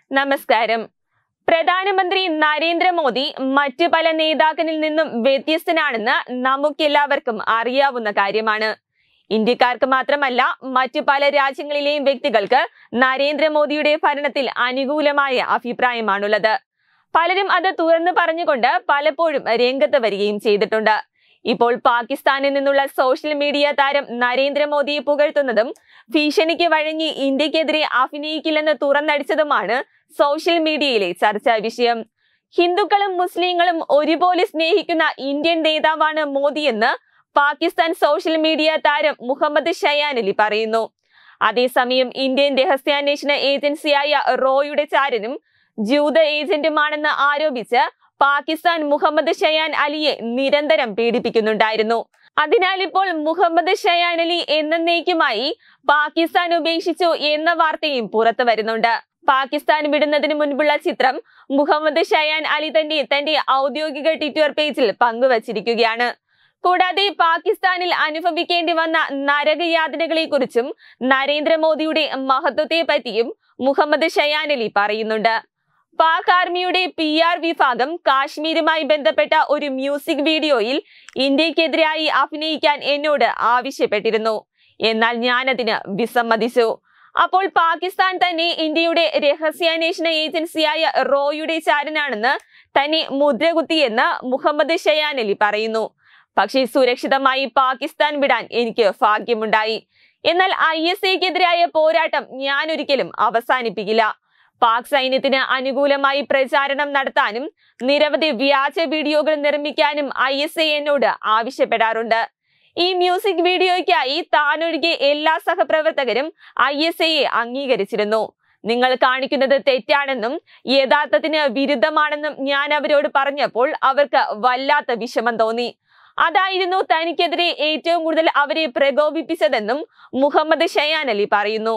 നമസ്കാരം പ്രധാനമന്ത്രി നരേന്ദ്രമോദി മറ്റു പല നേതാക്കളിൽ നിന്നും വ്യത്യസ്തനാണെന്ന് നമുക്കെല്ലാവർക്കും അറിയാവുന്ന കാര്യമാണ് ഇന്ത്യക്കാർക്ക് മാത്രമല്ല മറ്റു പല രാജ്യങ്ങളിലെയും വ്യക്തികൾക്ക് നരേന്ദ്രമോദിയുടെ ഭരണത്തിൽ അനുകൂലമായ അഭിപ്രായമാണുള്ളത് പലരും അത് തുറന്നു പറഞ്ഞുകൊണ്ട് പലപ്പോഴും രംഗത്ത് വരികയും ചെയ്തിട്ടുണ്ട് ഇപ്പോൾ പാകിസ്ഥാനിൽ നിന്നുള്ള സോഷ്യൽ മീഡിയ താരം നരേന്ദ്രമോദിയെ പുകഴ്ത്തുന്നതും ഭീഷണിക്ക് വഴങ്ങി ഇന്ത്യക്കെതിരെ അഭിനയിക്കില്ലെന്ന് തുറന്നടിച്ചതുമാണ് സോഷ്യൽ മീഡിയയിലെ ചർച്ചാ വിഷയം ഹിന്ദുക്കളും മുസ്ലിങ്ങളും ഒരുപോലെ സ്നേഹിക്കുന്ന ഇന്ത്യൻ നേതാവാണ് മോദിയെന്ന് പാകിസ്ഥാൻ സോഷ്യൽ മീഡിയ താരം മുഹമ്മദ് ഷയാൻ അലി പറയുന്നു അതേസമയം ഇന്ത്യൻ രഹസ്യാന്വേഷണ ഏജൻസിയായ റോയുടെ ചാരനും ജൂത ഏജന്റുമാണെന്ന് ആരോപിച്ച് പാകിസ്ഥാൻ മുഹമ്മദ് ഷയാൻ അലിയെ നിരന്തരം പീഡിപ്പിക്കുന്നുണ്ടായിരുന്നു അതിനാൽ ഇപ്പോൾ മുഹമ്മദ് ഷയാൻ അലി എന്നേക്കുമായി പാകിസ്ഥാൻ ഉപേക്ഷിച്ചു എന്ന വാർത്തയും പുറത്തു വരുന്നുണ്ട് പാകിസ്ഥാൻ വിടുന്നതിന് മുൻപുള്ള ചിത്രം മുഹമ്മദ് ഷയാൻ അലി തന്നെ തന്റെ ഔദ്യോഗിക ട്വിറ്റർ പേജിൽ പങ്കുവച്ചിരിക്കുകയാണ് കൂടാതെ പാകിസ്ഥാനിൽ അനുഭവിക്കേണ്ടി വന്ന നരകയാതനകളെ കുറിച്ചും നരേന്ദ്രമോദിയുടെ മഹത്വത്തെ പറ്റിയും മുഹമ്മദ് ഷയാൻ അലി പറയുന്നുണ്ട് പാക് ആർമിയുടെ പി ആർ വിഭാഗം കാശ്മീരുമായി ബന്ധപ്പെട്ട ഒരു മ്യൂസിക് വീഡിയോയിൽ ഇന്ത്യക്കെതിരായി അഭിനയിക്കാൻ എന്നോട് ആവശ്യപ്പെട്ടിരുന്നു എന്നാൽ ഞാനതിന് വിസമ്മതിച്ചു അപ്പോൾ പാകിസ്ഥാൻ തന്നെ ഇന്ത്യയുടെ രഹസ്യാന്വേഷണ ഏജൻസിയായ റോയുടെ ചാരനാണെന്ന് തന്നെ മുദ്രകുത്തിയെന്ന് മുഹമ്മദ് ഷയാൻ അലി പറയുന്നു പക്ഷേ സുരക്ഷിതമായി പാകിസ്ഥാൻ വിടാൻ എനിക്ക് ഭാഗ്യമുണ്ടായി എന്നാൽ ഐ എസ് എക്കെതിരായ പോരാട്ടം ഞാൻ ഒരിക്കലും അവസാനിപ്പിക്കില്ല പാക് സൈന്യത്തിന് അനുകൂലമായി പ്രചാരണം നടത്താനും നിരവധി വ്യാജ വീഡിയോകൾ നിർമ്മിക്കാനും ഐ എസ് എ എന്നോട് ആവശ്യപ്പെടാറുണ്ട് ഈ മ്യൂസിക് വീഡിയോയ്ക്കായി താനൊഴികെ എല്ലാ സഹപ്രവർത്തകരും ഐ എസ് എയെ അംഗീകരിച്ചിരുന്നു നിങ്ങൾ കാണിക്കുന്നത് തെറ്റാണെന്നും യഥാർത്ഥത്തിന് വിരുദ്ധമാണെന്നും ഞാൻ അവരോട് പറഞ്ഞപ്പോൾ അവർക്ക് വല്ലാത്ത വിഷമം തോന്നി അതായിരുന്നു തനിക്കെതിരെ ഏറ്റവും കൂടുതൽ അവരെ പ്രകോപിപ്പിച്ചതെന്നും മുഹമ്മദ് ഷയാൻ അലി പറയുന്നു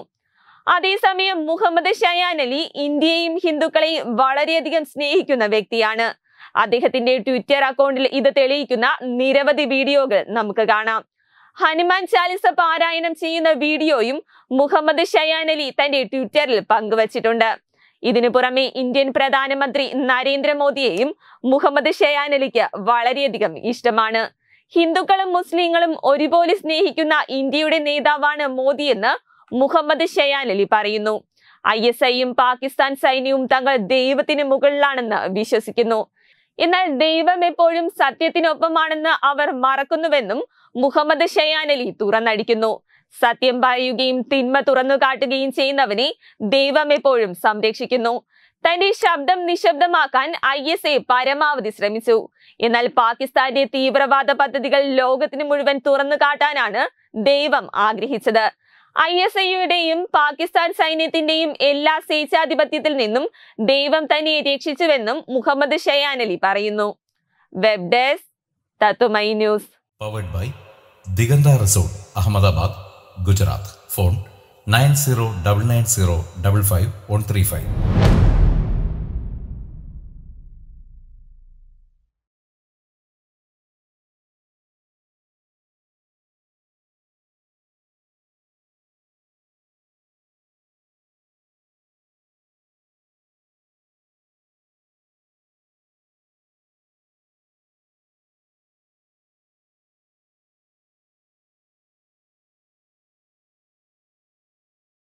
അതേസമയം മുഹമ്മദ് ഷയാൻ അലി ഇന്ത്യയെയും ഹിന്ദുക്കളെയും വളരെയധികം സ്നേഹിക്കുന്ന വ്യക്തിയാണ് അദ്ദേഹത്തിന്റെ ട്വിറ്റർ അക്കൗണ്ടിൽ ഇത് തെളിയിക്കുന്ന നിരവധി വീഡിയോകൾ നമുക്ക് കാണാം ഹനുമാൻ ചാലിസ പാരായണം ചെയ്യുന്ന വീഡിയോയും മുഹമ്മദ് ഷയാൻ അലി തന്റെ ട്വിറ്ററിൽ പങ്കുവച്ചിട്ടുണ്ട് ഇതിനു പുറമെ ഇന്ത്യൻ പ്രധാനമന്ത്രി നരേന്ദ്രമോദിയെയും മുഹമ്മദ് ഷയാൻ അലിക്ക് വളരെയധികം ഇഷ്ടമാണ് ഹിന്ദുക്കളും മുസ്ലിങ്ങളും ഒരുപോലെ സ്നേഹിക്കുന്ന ഇന്ത്യയുടെ നേതാവാണ് മോദിയെന്ന് മുഹമ്മദ് ഷയാൻ അലി പറയുന്നു ഐ എസ് ഐയും പാകിസ്ഥാൻ സൈന്യവും തങ്ങൾ ദൈവത്തിന് മുകളിലാണെന്ന് വിശ്വസിക്കുന്നു എന്നാൽ ദൈവം എപ്പോഴും സത്യത്തിനൊപ്പമാണെന്ന് അവർ മറക്കുന്നുവെന്നും മുഹമ്മദ് ഷയാൻ അലി തുറന്നടിക്കുന്നു സത്യം പറയുകയും തിന്മ തുറന്നു കാട്ടുകയും ചെയ്യുന്നവനെ ദൈവം എപ്പോഴും സംരക്ഷിക്കുന്നു തന്റെ ശബ്ദം നിശബ്ദമാക്കാൻ ഐ എസ് എ പരമാവധി ശ്രമിച്ചു എന്നാൽ പാകിസ്ഥാന്റെ തീവ്രവാദ പദ്ധതികൾ ലോകത്തിന് മുഴുവൻ തുറന്നു കാട്ടാനാണ് ദൈവം ആഗ്രഹിച്ചത് ഐ എസ് ഐയുടെയും പാകിസ്ഥാൻ സൈന്യത്തിന്റെയും എല്ലാ സ്വേച്ഛാധിപത്യത്തിൽ നിന്നും ദൈവം തന്നെ രക്ഷിച്ചുവെന്നും മുഹമ്മദ് ഷയാൻ അലി പറയുന്നു വെബ് ഡെസ്ക് തത്തുമൈ news powered by Diganta resort Ahmedabad Gujarat phone nine zero double nine zero double five one three five